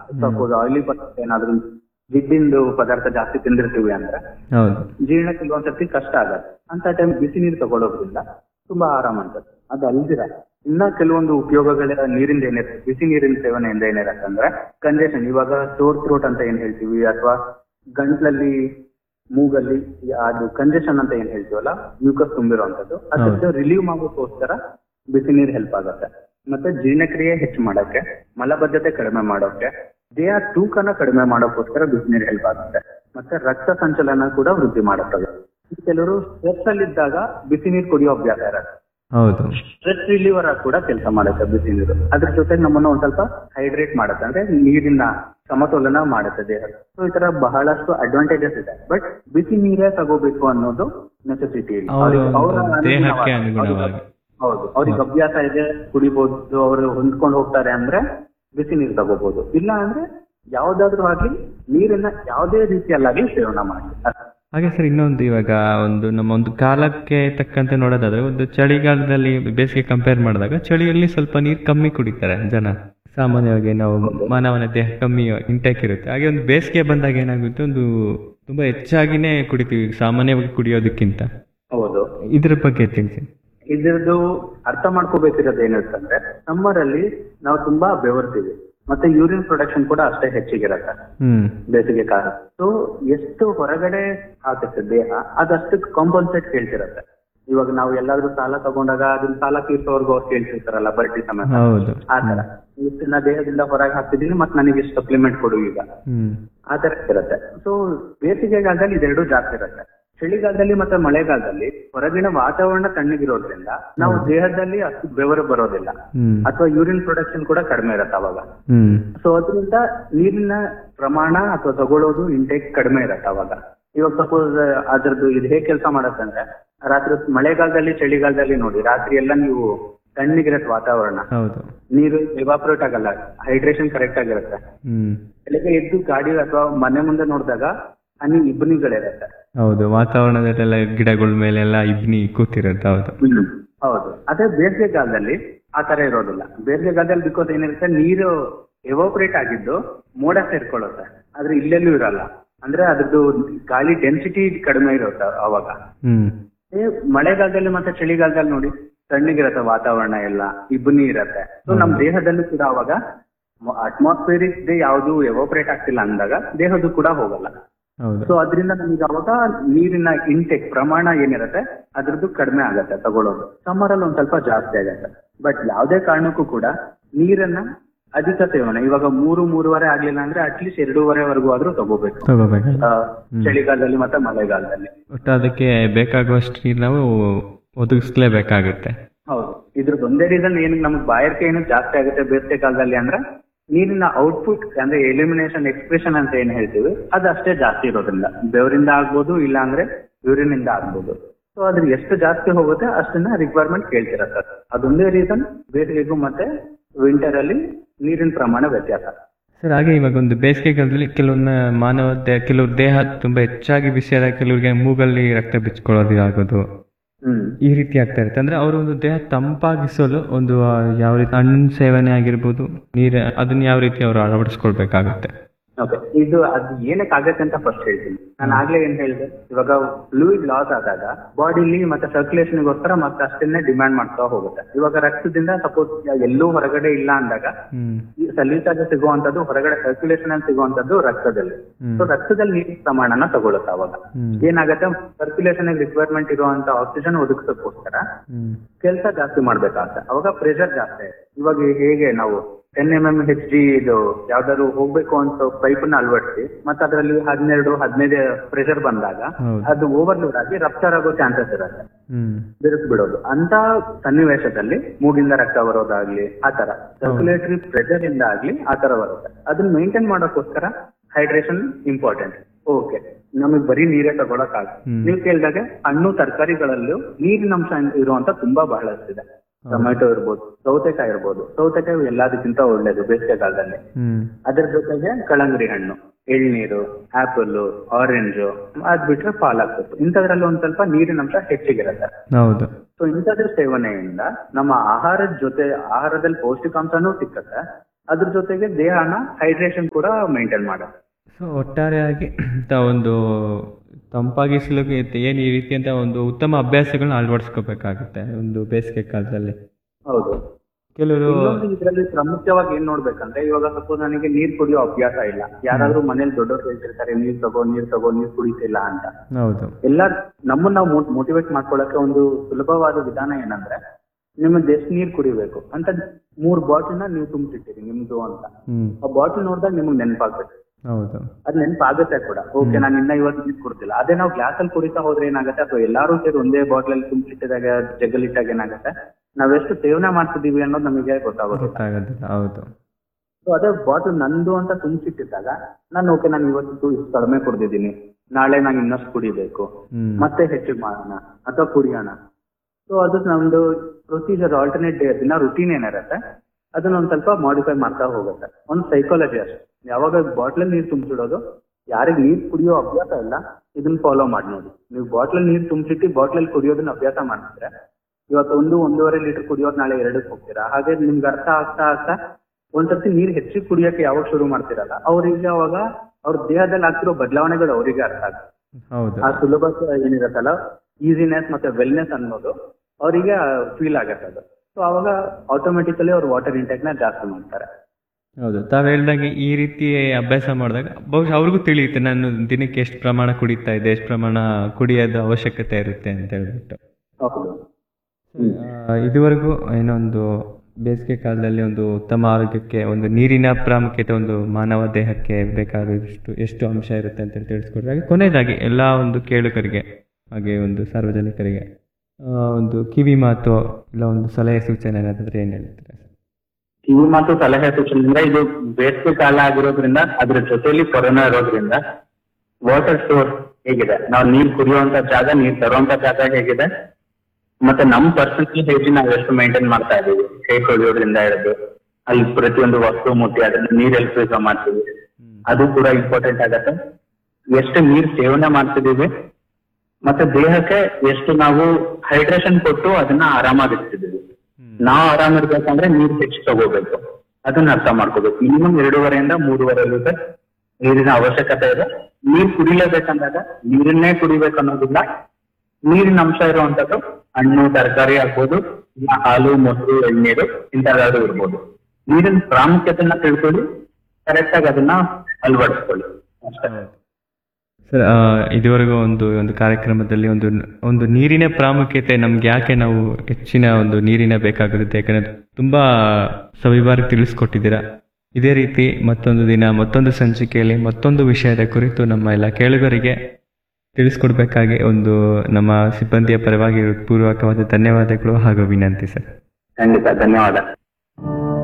Suppose oily ಪದಾರ್ಥ ಏನಾದ್ರು ಜಿಡ್ಡಿಂದು ಪದಾರ್ಥ ಜಾಸ್ತಿ ತಿಂದಿರ್ತೀವಿ ಅಂದ್ರೆ ಹೌದು ಜೀರ್ಣ ಕೆಲವೊಂದ್ಸತಿ ಕಷ್ಟ ಆಗತ್ತೆ ಅಂತ ಟೈಮ್ ಬಿಸಿ ನೀರು ತಗೊಳ್ಳೋದ್ರಿಂದ ತುಂಬಾ ಆರಾಮ ಅನ್ಸುತ್ತೆ ಅದು ಅಲ್ದಿರ ಇನ್ನ ಕೆಲವೊಂದು ಉಪಯೋಗಗಳ ನೀರಿಂದ ಏನಿರುತ್ತೆ ಬಿಸಿ ನೀರಿನ ಸೇವನೆಯಿಂದ ಏನಿರುತ್ತೆ ಅಂದ್ರೆ ಕಂಜೆಷನ್ ಇವಾಗ ಸ್ಟೋರ್ ಥ್ರೋಟ್ ಅಂತ ಏನ್ ಹೇಳ್ತೀವಿ ಅಥವಾ ಗಂಟ್ಲಲ್ಲಿ ಮೂಗಲ್ಲಿ ಅದು ಕಂಜೆಷನ್ ಅಂತ ಏನ್ ಹೇಳ್ತೀವಲ್ಲ ಮ್ಯೂಕಸ್ ತುಂಬಿರುವಂತದ್ದು ಅದಕ್ಕೆ ರಿಲೀವ್ ಮಾಡೋಕ್ಕೋಸ್ಕರ ಬಿಸಿ ನೀರು ಹೆಲ್ಪ್ ಆಗುತ್ತೆ ಮತ್ತೆ ಜೀರ್ಣಕ್ರಿಯೆ ಹೆಚ್ಚು ಮಾಡಕ್ಕೆ ಮಲಬದ್ಧತೆ ಕಡಿಮೆ ಮಾಡೋಕೆ ದೇಹ ತೂಕನ ಕಡಿಮೆ ಮಾಡೋಕ್ಕೋಸ್ಕರ ಬಿಸಿನೀರು ಹೆಲ್ಪ್ ಆಗುತ್ತೆ ಮತ್ತೆ ರಕ್ತ ಸಂಚಲನ ಕೂಡ ವೃದ್ಧಿ ಮಾಡುತ್ತದೆ ಕೆಲವರು ಸ್ಟ್ರೆಸ್ ಅಲ್ಲಿ ಇದ್ದಾಗ ಬಿಸಿ ನೀರು ಕುಡಿಯೋ ಅಭ್ಯಾಸ ಇರುತ್ತೆ ಹೌದು ಸ್ಟ್ರೆಸ್ ರಿಲೀವರ್ ಆಗಿ ಕೂಡ ಕೆಲಸ ಮಾಡುತ್ತೆ ಬಿಸಿ ನೀರು ಅದ್ರ ಜೊತೆಗೆ ನಮ್ಮನ್ನ ಒಂದ್ ಸ್ವಲ್ಪ ಹೈಡ್ರೇಟ್ ಮಾಡುತ್ತೆ ಅಂದ್ರೆ ನೀರಿನ ಸಮತೋಲನ ಮಾಡುತ್ತೆ ದೇಹ ಸೊ ಈ ತರ ಬಹಳಷ್ಟು ಅಡ್ವಾಂಟೇಜಸ್ ಇದೆ ಬಟ್ ಬಿಸಿ ನೀರೇ ತಗೋಬೇಕು ಅನ್ನೋದು ನೆಸೆಸಿಟಿ ಇಲ್ಲ ಅವರ ಅವ್ರಿಗೆ- ಅವರ ಒಂದು ದೇಹಕ್ಕೆ ಅನುಗುಣವಾಗಿ- ಅನುಗುಣವಾಗಿ. ಹೌದು ಅವ್ರಿಗೆ ಅಭ್ಯಾಸ ಇದೆ ಕುಡಿಬಹುದು ಅವರು ಹೊಂದ್ಕೊಂಡು ಹೋಗ್ತಾರೆ ಅಂದ್ರೆ ಬಿಸಿ ನೀರು ತಗೋಬಹುದು ಇಲ್ಲ ಅಂದ್ರೆ ಯಾವ್ದಾದ್ರು ಆಗ್ಲಿ ನೀರನ್ನ ಯಾವುದೇ ರೀತಿಯಲ್ಲಾಗ್ಲಿ ಸೇವನೆ ಮಾಡಿ ಅಷ್ಟೇ. ಹಾಗೆ ಸರ್ ಇನ್ನೊಂದು ಇವಾಗ ಒಂದು ನಮ್ಮ ಒಂದು ಕಾಲಕ್ಕೆ ತಕ್ಕಂತೆ ನೋಡೋದಾದ್ರೆ ಒಂದು ಚಳಿಗಾಲದಲ್ಲಿ ಬೇಸಿಗೆ ಕಂಪೇರ್ ಮಾಡಿದಾಗ ಚಳಿಯಲ್ಲಿ ಸ್ವಲ್ಪ ನೀರು ಕಮ್ಮಿ ಕುಡಿತಾರೆ ಜನ ಸಾಮಾನ್ಯವಾಗಿ ನಾವು ಮಾನವನ ದೇಹ ಕಮ್ಮಿ ಇಂಟೇಕ್ ಇರುತ್ತೆ ಹಾಗೆ ಒಂದು ಬೇಸಿಗೆ ಬಂದಾಗ ಏನಾಗುತ್ತೆ ಒಂದು ತುಂಬಾ ಹೆಚ್ಚಾಗಿನೇ ಕುಡಿತೀವಿ ಸಾಮಾನ್ಯವಾಗಿ ಕುಡಿಯೋದಕ್ಕಿಂತ ಹೌದು ಇದ್ರ ಬಗ್ಗೆ ತಿಳಿಸಿ ಇದ್ರದ್ದು ಅರ್ಥ ಮಾಡ್ಕೋಬೇಕಿರೋದು ಏನಿರ್ತಂದ್ರೆ ಸಮ್ಮರ್ ಅಲ್ಲಿ ನಾವು ತುಂಬಾ ಬೆವರ್ತೀವಿ ಮತ್ತೆ ಯೂರಿನ್ ಪ್ರೊಡಕ್ಷನ್ ಕೂಡ ಅಷ್ಟೇ ಹೆಚ್ಚಿಗಿರತ್ತೆ ಹ್ಮ್ ಬೇಸಿಗೆ ಕಾಲ ಸೊ ಎಷ್ಟು ಹೊರಗಡೆ ಆಗುತ್ತೆ ದೇಹ ಅದಷ್ಟು ಕಾಂಪನ್ಸೇಟ್ ಕೇಳ್ತಿರತ್ತೆ ಇವಾಗ ನಾವು ಎಲ್ಲಾದ್ರೂ ಸಾಲ ತಗೊಂಡಾಗ ಅದನ್ನ ಸಾಲ ತೀರ್ಸೋರ್ಗು ಅವ್ರು ಕೇಳ್ತಿರ್ತಾರಲ್ಲ ಬಡ್ಡಿ ಸಮೇತ ಹೌದು ಆ ತರ ಇಷ್ಟು ನಾ ದೇಹದಿಂದ ಹೊರಗೆ ಹಾಕ್ತಿದ್ದೀನಿ ಮತ್ತೆ ನನಗೆ ಇಷ್ಟು ಸಪ್ಲಿಮೆಂಟ್ ಕೊಡು ಈಗ ಹ್ಮ್ ಆ ತರ ಇರುತ್ತೆ ಸೊ ಬೇಸಿಗೆಗಾಲದಲ್ಲಿ ಇದೆರಡು ಜಾಸ್ತಿ ಇರುತ್ತೆ ಚಳಿಗಾಲದಲ್ಲಿ ಮತ್ತೆ ಮಳೆಗಾಲದಲ್ಲಿ ಹೊರಗಿನ ವಾತಾವರಣ ತಣ್ಣಗಿರೋದ್ರಿಂದ ನಾವು ದೇಹದಲ್ಲಿ ಅಷ್ಟು ಬೆವರು ಬರೋದಿಲ್ಲ ಹ್ಮ್ ಅಥವಾ ಯೂರಿನ್ ಪ್ರೊಡಕ್ಷನ್ ಕೂಡ ಕಡಿಮೆ ಇರುತ್ತೆ ಅವಾಗ ಹ್ಮ್ ಸೊ ಅದರಿಂದ ನೀರಿನ ಪ್ರಮಾಣ ಅಥವಾ ತಗೊಳ್ಳೋದು ಇಂಟೇಕ್ ಕಡಿಮೆ ಇರತ್ತೆ ಅವಾಗ ಇವಾಗ ಸಪೋಸ್ ಅದ್ರದ್ದು ಇದು ಹೇಗೆ ಕೆಲಸ ಮಾಡತ್ತೆ ಅಂದ್ರೆ ರಾತ್ರಿ ಹೊತ್ತು ಮಳೆಗಾಲದಲ್ಲಿ ಚಳಿಗಾಲದಲ್ಲಿ ನೋಡಿ ರಾತ್ರಿ ಎಲ್ಲ ನೀವು ತಣ್ಣಗಿರತ್ತೆ ವಾತಾವರಣ ಹೌದು ನೀರು ಎವಾಪರೇಟ್ ಆಗಲ್ಲ ಹೈಡ್ರೇಷನ್ ಕರೆಕ್ಟ್ ಆಗಿರುತ್ತೆ ಹ್ಮ್ ಬೆಳಗ್ಗೆ ಎದ್ದು ಗಾಡಿ ಅಥವಾ ಮನೆ ಮುಂದೆ ನೋಡಿದಾಗ ಹನಿ ಇಬ್ಬನಿಗಳಿರುತ್ತೆ ಹೌದು ವಾತಾವರಣದಲ್ಲೆಲ್ಲ ಗಿಡಗಳ ಮೇಲೆಲ್ಲ ಇಬ್ನಿ ಕೂತಿರುತ್ತೆ ಹೌದು ಹೌದು ಅದೇ ಬೇಸಿಗೆಗಾಲದಲ್ಲಿ ಆ ತರ ಇರೋದಿಲ್ಲ ಬೇಸಿಗೆಗಾಲದಲ್ಲಿ ಬಿಕಾಸ್ ಏನಿರುತ್ತೆ ನೀರು ಎವಾಪರೇಟ್ ಆಗಿದ್ದು ಮೋಡ ಸೇರ್ಕೊಳ್ಳುತ್ತೆ ಆದ್ರೆ ಇಲ್ಲೆಲ್ಲೂ ಇರಲ್ಲ ಅಂದ್ರೆ ಅದ್ರದ್ದು ಗಾಳಿ ಡೆನ್ಸಿಟಿ ಕಡಿಮೆ ಇರುತ್ತೆ ಅವಾಗ ಹ್ಮ್ ಏ, ಮಳೆಗಾಲದಲ್ಲಿ ಮತ್ತೆ ಚಳಿಗಾಲದಲ್ಲಿ ನೋಡಿ ತಣ್ಣಗಿರತ್ತೆ ವಾತಾವರಣ ಎಲ್ಲ ಇಬ್ಬನಿ ಇರತ್ತೆ ಸೊ ನಮ್ ದೇಹದಲ್ಲೂ ಕೂಡ ಅವಾಗ ಅಟ್ಮಾಸ್ಫಿಯರಿಕ್ ಯಾವುದು ಎವಾಪರೇಟ್ ಆಗ್ತಿಲ್ಲ ಅಂದಾಗ ದೇಹದ್ದು ಕೂಡ ಹೋಗಲ್ಲ ಹೌದು ಸೊ ಅದರಿಂದ ನಮಗೆ ಅವಾಗ ನೀರಿನ ಇಂಟೆಕ್ ಪ್ರಮಾಣ ಏನಿರುತ್ತೆ ಅದ್ರದ್ದು ಕಡಿಮೆ ಆಗತ್ತೆ ತಗೊಳ್ಳೋದು ಸಮ್ಮರ್ ಅಲ್ಲಿ ಒಂದ್ ಸ್ವಲ್ಪ ಜಾಸ್ತಿ ಆಗತ್ತೆ ಬಟ್ ಯಾವುದೇ ಕಾರಣಕ್ಕೂ ಕೂಡ ನೀರನ್ನ ಅಧಿಕ ಸೇವನೆ ಇವಾಗ ಮೂರು ಮೂರುವರೆ ಆಗ್ಲಿಲ್ಲ ಅಂದ್ರೆ ಅಟ್ಲೀಸ್ಟ್ ಎರಡೂವರೆವರೆಗೂ ಆದ್ರೂ ತಗೋಬೇಕು ತಗೋಬೇಕಲ್ಲ ಆ, ಚಳಿಗಾಲದಲ್ಲಿ ಮತ್ತೆ ಮಳೆಗಾಲದಲ್ಲಿ ಒಟ್ಟು ಅದಕ್ಕೆ ಬೇಕಾಗುವಷ್ಟು ನೀರು ನಾವು ಒದಗಿಸ್ಲೇಬೇಕಾಗುತ್ತೆ ಹೌದು ಇದ್ರದ್ದು ಒಂದೇ ರೀಸನ್ ಏನ್ ನಮ್ಗೆ ಬಾಯಾರಿಕೆ ಏನು ಜಾಸ್ತಿ ಆಗುತ್ತೆ ಬೇಸಿಗೆ ಕಾಲದಲ್ಲಿ ಅಂದ್ರೆ ನೀರಿನ ಔಟ್ಪುಟ್ ಅಂದ್ರೆ ಎಲಿಮಿನೇಷನ್ ಎಕ್ಸ್ಪ್ರೆಷನ್ ಅಂತ ಏನ್ ಹೇಳ್ತೀವಿ ಅದು ಅಷ್ಟೇ ಜಾಸ್ತಿ ಇರೋದ್ರಿಂದ ಬೆವರಿಂದ ಆಗ್ಬೋದು ಇಲ್ಲ ಅಂದ್ರೆ ಯೂರಿನ್ ಇಂದ ಆಗ್ಬೋದು ಸೊ ಅದ್ರ ಎಷ್ಟು ಜಾಸ್ತಿ ಹೋಗುತ್ತೆ ಅಷ್ಟನ್ನ ರಿಕ್ವೈರ್ಮೆಂಟ್ ಕೇಳ್ತಿರತ್ತೆ ಅದೊಂದೇ ರೀಸನ್ ಬೇಸಿಗೆಗೂ ಮತ್ತೆ ವಿಂಟರ್ ಅಲ್ಲಿ ನೀರಿನ ಪ್ರಮಾಣ ವ್ಯತ್ಯಾಸ ಸರ್ ಹಾಗೆ ಇವಾಗ ಒಂದು ಬೇಸಿಗೆಗಾಲದಲ್ಲಿ ಕೆಲವೊಂದು ಮಾನವ ದೇಹ ಕೆಲವ್ರ ದೇಹ ತುಂಬಾ ಹೆಚ್ಚಾಗಿ ಬಿಸಿ ಆದಾಗ ಕೆಲವ್ರಿಗೆ ಮೂಗಲ್ಲಿ ರಕ್ತ ಬಿಚ್ಕೊಳ್ಳೋದು ಆಗೋದು ಹ್ಮ್ ಈ ರೀತಿ ಆಗ್ತಾ ಇರುತ್ತೆ ಅಂದ್ರೆ ಅವರ ಒಂದು ದೇಹ ತಂಪಾಗಿಸಲು ಒಂದು ಆ, ಯಾವ ರೀತಿ ಹಣ್ಣಿನ ಸೇವನೆ ಆಗಿರ್ಬೋದು ನೀರು ಅದನ್ನ ಯಾವ ರೀತಿ ಅವರು ಅಳವಡಿಸ್ಕೊಳ್ಬೇಕಾಗುತ್ತೆ ಓಕೆ ಇದು ಅದು ಏನಕ್ಕೆ ಆಗತ್ತೆ ಅಂತ ಫಸ್ಟ್ ಹೇಳ್ತೀನಿ ನಾನು ಆಗ್ಲೇ ಏನ್ ಹೇಳಿದೆ ಇವಾಗ ಫ್ಲೂಯಿಡ್ ಲಾಸ್ ಆದಾಗ ಬಾಡಿಲಿ ಮತ್ತೆ ಸರ್ಕ್ಯುಲೇಷನ್ಗೋಸ್ಕರ ಮತ್ತೆ ಅಷ್ಟನ್ನೇ ಡಿಮ್ಯಾಂಡ್ ಮಾಡ್ತಾ ಹೋಗುತ್ತೆ ಇವಾಗ ರಕ್ತದಿಂದ ಸಪೋಸ್ ಎಲ್ಲೂ ಹೊರಗಡೆ ಇಲ್ಲ ಅಂದಾಗ ಹ್ಮ್ ಈ ಸಲೀಸಾಗಿ ಸಿಗುವಂತದ್ದು ಹೊರಗಡೆ ಸರ್ಕ್ಯುಲೇಷನ್ ಅಲ್ಲಿ ಸಿಗುವಂತದ್ದು ರಕ್ತದಲ್ಲಿ ಹ್ಮ್. ಸೊ ರಕ್ತದಲ್ಲಿ ನೀರಿನ ಪ್ರಮಾಣನ ತಗೊಳುತ್ತೆ ಅವಾಗ ಹ್ಮ್. ಏನಾಗತ್ತೆ ಸರ್ಕ್ಯುಲೇಷನ್ ರಿಕ್ವೈರ್ಮೆಂಟ್ ಇರುವಂತ ಆಕ್ಸಿಜನ್ ಒದಗಿಸೋಕ್ಕೋಸ್ಕರ ಹ್ಮ್ ಕೆಲಸ ಜಾಸ್ತಿ ಮಾಡ್ಬೇಕಾಗತ್ತೆ ಅವಾಗ ಪ್ರೆಷರ್ ಜಾಸ್ತಿ ಆಗುತ್ತೆ. ಇವಾಗ ಹೇಗೆ ನಾವು ten M M H D ಇದು ಯಾವ್ದಾದ್ರು ಹೋಗ್ಬೇಕು ಅಂತ ಪೈಪ್ ನ ಅಳವಡಿಸಿ ಮತ್ತೆ ಅದರಲ್ಲಿ ಹದಿನೆರಡು ಹದಿನೈದು ಪ್ರೆಷರ್ ಬಂದಾಗ ಹೌದು. ಅದು ಓವರ್ಲೋಡ್ ಆಗಿ ರಪ್ಚರ್ ಆಗೋ ಚಾನ್ಸಸ್ ಇರುತ್ತೆ ಹ್ಮ್ ಬಿಡಿಸ್ಬಿಡೋದು ಅಂತ ಸನ್ನಿವೇಶದಲ್ಲಿ ಮೂಗಿಂದ ರಕ್ತ ಬರೋದಾಗ್ಲಿ ಆ ತರ ಸರ್ಕ್ಯುಲೇಟರಿ ಪ್ರೆಷರ್ ಇಂದ ಆಗ್ಲಿ ಆ ತರ ಬರುತ್ತೆ ಅದನ್ನ ಮೇಂಟೈನ್ ಮಾಡೋಕ್ಕೋಸ್ಕರ ಹೈಡ್ರೇಷನ್ ಇಂಪಾರ್ಟೆಂಟ್ ಓಕೆ ನಮಗ್ ಬರೀ ನೀರೇ ತಗೊಳಕ್ ಆಗ ಹ್ಮ್. ನೀವು ಕೇಳಿದಾಗ ಹಣ್ಣು ತರಕಾರಿಗಳಲ್ಲೂ ನೀರಿನ ಅಂಶ ಇರುವಂತ ತುಂಬಾ ಬಹಳಷ್ಟಿದೆ ಟೊಮೆಟೊ ಇರ್ಬೋದು ಸೌತೆಕಾಯಿ ಇರ್ಬೋದು ಸೌತೆಕಾಯಿ ಎಲ್ಲದಕ್ಕಿಂತ ಒಳ್ಳೇದು ಬೇಸಿಗೆಗಾಲದಲ್ಲಿ ಹ್ಮ್ ಅದ್ರ ಜೊತೆಗೆ ಕಳಂಗರಿ ಹಣ್ಣು ಎಳ್ನೀರು ಆಪಲ್ ಆರೆಂಜ್ ಅದ್ ಬಿಟ್ರೆ ಪಾಲಾಕ್ಬೇಕು ಇಂಥದ್ರಲ್ಲಿ ಒಂದ್ ಸ್ವಲ್ಪ ನೀರಿನ ಅಂಶ ಹೆಚ್ಚಿಗಿರುತ್ತೆ ಹೌದು ಸೊ ಇಂಥದ್ರ ಸೇವನೆಯಿಂದ ನಮ್ಮ ಆಹಾರದ ಜೊತೆ ಆಹಾರದಲ್ಲಿ ಪೌಷ್ಟಿಕಾಂಶನೂ ಸಿಕ್ಕತ್ತೆ ಅದ್ರ ಜೊತೆಗೆ ದೇಹನ ಹೈಡ್ರೇಷನ್ ಕೂಡ ಮೇಂಟೈನ್ ಮಾಡುತ್ತೆ ಸೊ ಒಟ್ಟಾರೆಯಾಗಿ ಇಂಥ ಒಂದು ತಂಪಾಗಿಸಲಿಕ್ಕೆ ಏನು ಈ ರೀತಿಯಂತ ಒಂದು ಉತ್ತಮ ಅಭ್ಯಾಸಗಳನ್ನ ಅಳವಡಿಸ್ಕೋಬೇಕಾಗುತ್ತೆ ಒಂದು ಬೇಸಿಗೆ ಕಾಲದಲ್ಲಿ ಹೌದು ಕೆಲವರು ಇನ್ನೊಂದು ಇದರಲ್ಲಿ ಪ್ರಾಮುಖ್ಯವಾಗಿ ಏನ್ ನೋಡ್ಬೇಕಂದ್ರೆ ಇವಾಗ ಸಪೋಸ್ ನನಗೆ ನೀರ್ ಕುಡಿಯೋ ಅಭ್ಯಾಸ ಇಲ್ಲ ಯಾರಾದ್ರೂ ಮನೇಲಿ ದೊಡ್ಡವ್ರು ಹೇಳ್ತಿರ್ತಾರೆ ನೀರ್ ತಗೋ ನೀರ್ ತಗೋ ನೀರ್ ಕುಡಿತಿಲ್ಲ ಅಂತ ಹೌದು ಎಲ್ಲ ನಮ್ಮನ್ನ ನಾವು ಮೋಟಿವೇಟ್ ಮಾಡ್ಕೊಳಕ್ಕೆ ಒಂದು ಸುಲಭವಾದ ವಿಧಾನ ಏನಂದ್ರೆ ನಿಮ್ಮದು ಎಷ್ಟು ನೀರ್ ಕುಡಿಬೇಕು ಅಂತ ಮೂರ್ ಬಾಟಲ್ನ ನೀವು ತುಂಬಿಟ್ಟಿರಿ ನಿಮ್ದು ಅಂತ ಹ್ಮ್ ಆ ಬಾಟಲ್ ನೋಡಿದಾಗ ನಿಮ್ಗೆ ನೆನಪಾಗ್ಬೇಕು ಹೌದು ಅದ್ ನೆನಪಾಗುತ್ತೆ ಕೂಡ ಓಕೆ ನಾನು ಇನ್ನ ಇವತ್ತು ನೀರ್ ಕುಡ್ತಿಲ್ಲ ಅದೇ ನಾವು ಗ್ಲಾಸ್ ಅಲ್ಲಿ ಕುಡಿತಾ ಹೋದ್ರೆ ಏನಾಗುತ್ತೆ ಅಥವಾ ಎಲ್ಲಾರು ಸೇರಿ ಒಂದೇ ಬಾಟಲ್ ಅಲ್ಲಿ ತುಂಬಿಟ್ಟಿದಾಗ ಜಗ್ಗಲಿಟ್ಟಾಗ ಏನಾಗುತ್ತೆ ನಾವೆಷ್ಟು ಸೇವನೆ ಮಾಡ್ತಿದೀವಿ ಅನ್ನೋದು ನಮಗೆ ಗೊತ್ತಾಗೋದಿಲ್ಲ ಗೊತ್ತಾಗೋದಿಲ್ಲ ಹೌದು ಸೊ ಅದೇ ಬಾಟಲ್ ನಂದು ಅಂತ ತುಂಬಿಸಿಟ್ಟಿದ್ದಾಗ ನಾನು ಓಕೆ ನಾನು ಇವತ್ತು ಇಷ್ಟು ಕಡಿಮೆ ಕುಡ್ದಿದ್ದೀನಿ ನಾಳೆ ನಾನು ಇನ್ನಷ್ಟು ಕುಡಿಬೇಕು ಹ್ಮ್ ಮತ್ತೆ ಹೆಚ್ಚಿಗೆ ಮಾಡೋಣ ಅಥವಾ ಕುಡಿಯೋಣ ಸೊ ಅದು ನಮ್ದು ಪ್ರೊಸೀಜರ್ ಆಲ್ಟರ್ನೇಟ್ ಡೇ ದಿನ ರುಟೀನ್ ಏನಿರುತ್ತೆ ಅದನ್ನ ಒಂದ್ ಸ್ವಲ್ಪ ಮಾಡಿಫೈ ಮಾಡ್ತಾ ಹೋಗುತ್ತೆ ಒಂದು ಸೈಕಾಲಜಿ ಅಷ್ಟೇ ಯಾವಾಗ ಬಾಟ್ಲ್ ನೀರ್ ತುಂಬಿಸಿಡೋದು ಯಾರಿಗೆ ನೀರ್ ಕುಡಿಯೋ ಅಭ್ಯಾಸ ಇಲ್ಲ ಇದನ್ನ ಫಾಲೋ ಮಾಡಿ ನೋಡಿ ನೀವು ಬಾಟ್ಲ್ ನೀರ್ ತುಂಬಿಸಿಟ್ಟು ಬಾಟ್ಲಲ್ಲಿ ಕುಡಿಯೋದನ್ನ ಅಭ್ಯಾಸ ಮಾಡಿದ್ರೆ ಇವತ್ತು ಒಂದು ಒಂದೂವರೆ ಲೀಟರ್ ಕುಡಿಯೋದು ನಾಳೆ ಎರಡಕ್ಕೆ ಹೋಗ್ತೀರಾ ಹಾಗೆ ನಿಮ್ಗೆ ಅರ್ಥ ಆಗ್ತಾ ಆಗ್ತಾ ಒಂದ್ಸರ್ತಿ ನೀರ್ ಹೆಚ್ಚಿಗೆ ಕುಡಿಯಕ್ಕೆ ಯಾವಾಗ ಶುರು ಮಾಡ್ತಿರಲ್ಲ ಅವ್ರಿಗೆ ಅವಾಗ ಅವ್ರ ದೇಹದಲ್ಲಿ ಆಗ್ತಿರೋ ಬದಲಾವಣೆಗಳು ಅವರಿಗೆ ಅರ್ಥ ಆಗುತ್ತೆ ಹೌದು ಆ ಸುಲಭತೆ ಏನಿರುತ್ತಲ್ಲ ಈಸಿನೆಸ್ ಮತ್ತೆ ವೆಲ್ನೆಸ್ ಅನ್ನೋದು ಅವರಿಗೆ ಫೀಲ್ ಆಗತ್ತೆ ಅದು ಸೊ ಅವಾಗ ಆಟೋಮೆಟಿಕಲಿ ಅವ್ರು ವಾಟರ್ ಇಂಟೇಕ್ ನ ಜಾಸ್ತಿ ಮಾಡ್ತಾರೆ ಹೌದು ತಾವು ಹೇಳ್ದಂಗೆ ಈ ರೀತಿ ಅಭ್ಯಾಸ ಮಾಡಿದಾಗ ಬಹುಶಃ ಅವ್ರಿಗೂ ತಿಳಿಯುತ್ತೆ ನಾನು ದಿನಕ್ಕೆ ಎಷ್ಟು ಪ್ರಮಾಣ ಕುಡಿತಾ ಇದೆ ಎಷ್ಟು ಪ್ರಮಾಣ ಕುಡಿಯೋದು ಅವಶ್ಯಕತೆ ಇರುತ್ತೆ ಅಂತ ಹೇಳ್ಬಿಟ್ಟು ಹೌದು ಆ, ಇದುವರೆಗೂ ಏನೊಂದು ಬೇಸಿಗೆ ಕಾಲದಲ್ಲಿ ಒಂದು ಉತ್ತಮ ಆರೋಗ್ಯಕ್ಕೆ ಒಂದು ನೀರಿನ ಪ್ರಾಮುಖ್ಯತೆ ಒಂದು ಮಾನವ ದೇಹಕ್ಕೆ ಬೇಕಾದಷ್ಟು ಎಷ್ಟು ಅಂಶ ಇರುತ್ತೆ ಅಂತ ತಿಳಿಸ್ಕೊಟ್ರೆ ಹಾಗೆ ಕೊನೆಯದಾಗಿ ಎಲ್ಲ ಒಂದು ಕೇಳುಗರಿಗೆ ಹಾಗೆ ಒಂದು ಸಾರ್ವಜನಿಕರಿಗೆ ಆ, ಒಂದು ಕಿವಿ ಮಾತು ಇಲ್ಲ ಒಂದು ಸಲಹೆ ಸೂಚನೆ ಏನಾದ್ರೆ ಏನು ಹೇಳ್ತೀರಾ ಕಿವಿ ಮಾತು ಸಲಹೆ ಸೂಚನೆ ಅಂದ್ರೆ ಇದು ಬೇಸಿಗೆ ಕಾಲ ಆಗಿರೋದ್ರಿಂದ ಅದ್ರ ಜೊತೆಲಿ ಕೊರೋನಾ ಇರೋದ್ರಿಂದ ವಾಟರ್ ಸ್ಟೋರ್ ಹೇಗಿದೆ ನಾವು ನೀರ್ ಕುಡಿಯುವಂತ ಜಾಗ ನೀರ್ ತರುವಂತ ಜಾಗ ಹೇಗಿದೆ ಮತ್ತೆ ನಮ್ ಪರ್ಸನಲ್ ಹೈಜೀನ್ ನಾವು ಎಷ್ಟು ಮೇಂಟೈನ್ ಮಾಡ್ತಾ ಇದೀವಿ ಕೈ ತೊಳೆಯೋದ್ರಿಂದ ಹಿಡಿದು ಅಲ್ಲಿ ಪ್ರತಿಯೊಂದು ವಸ್ತು ಮುಟ್ಟಿ ಅದನ್ನ ನೀರಲ್ಲಿ ಪ್ರಿಸರ್ವ್ ಮಾಡ್ತೀವಿ ಅದು ಕೂಡ ಇಂಪಾರ್ಟೆಂಟ್ ಆಗತ್ತೆ ಎಷ್ಟು ನೀರ್ ಸೇವನೆ ಮಾಡ್ತಿದೀವಿ ಮತ್ತೆ ದೇಹಕ್ಕೆ ಎಷ್ಟು ನಾವು ಹೈಡ್ರೇಷನ್ ಕೊಟ್ಟು ಅದನ್ನ ಆರಾಮಾಗಿರ್ತಿದೀವಿ ನಾವು ಆರಾಮಿರ್ಬೇಕಂದ್ರೆ ನೀರ್ ಹೆಚ್ಚು ತಗೋಬೇಕು ಅದನ್ನ ಅರ್ಥ ಮಾಡ್ಕೋಬೇಕು ಮಿನಿಮಮ್ ಎರಡೂವರೆಯಿಂದ ಮೂರುವರೆ ಲೀಟರ್ ನೀರಿನ ಅವಶ್ಯಕತೆ ಇದೆ ನೀರ್ ಕುಡಿಲೇಬೇಕಂದಾಗ ನೀರನ್ನೇ ಕುಡಿಬೇಕು ಅನ್ನೋದಿಲ್ಲ ನೀರಿನ ಅಂಶ ಇರುವಂತದ್ದು ಹಣ್ಣು ತರಕಾರಿ ಆಗ್ಬೋದು ಇಲ್ಲ ಹಾಲು ಮೊಸರು ಎಳ್ನೀರು ಇಂಥದ್ದಾದ್ರೂ ಇರ್ಬೋದು ನೀರಿನ ಪ್ರಾಮುಖ್ಯತೆನ ತಿಳ್ಕೊಳ್ಳಿ ಕರೆಕ್ಟ್ ಆಗಿ ಅದನ್ನ ಅಳವಡಿಸ್ಕೊಳ್ಳಿ ಅಷ್ಟೇ ಸರ್ ಆ, ಇದುವರೆಗೂ ಒಂದು ಒಂದು ಕಾರ್ಯಕ್ರಮದಲ್ಲಿ ಒಂದು ಒಂದು ನೀರಿನ ಪ್ರಾಮುಖ್ಯತೆ ನಮ್ಗೆ ಯಾಕೆ ನಾವು ಹೆಚ್ಚಿನ ಒಂದು ನೀರಿನ ಬೇಕಾಗುತ್ತೆ ಯಾಕಂದ್ರೆ ತುಂಬಾ ಸವಿವಾರ ತಿಳಿಸ್ಕೊಟ್ಟಿದ್ದೀರಾ ಇದೇ ರೀತಿ ಮತ್ತೊಂದು ದಿನ ಮತ್ತೊಂದು ಸಂಚಿಕೆಯಲ್ಲಿ ಮತ್ತೊಂದು ವಿಷಯದ ಕುರಿತು ನಮ್ಮ ಎಲ್ಲ ಕೇಳುಗರಿಗೆ ತಿಳಿಸ್ಕೊಡ್ಬೇಕಾಗಿ ಒಂದು ನಮ್ಮ ಸಿಬ್ಬಂದಿಯ ಪರವಾಗಿ ಪೂರ್ವಕವಾದ ಧನ್ಯವಾದಗಳು ಹಾಗೂ ವಿನಂತಿ ಸರ್ ಖಂಡಿತ ಧನ್ಯವಾದ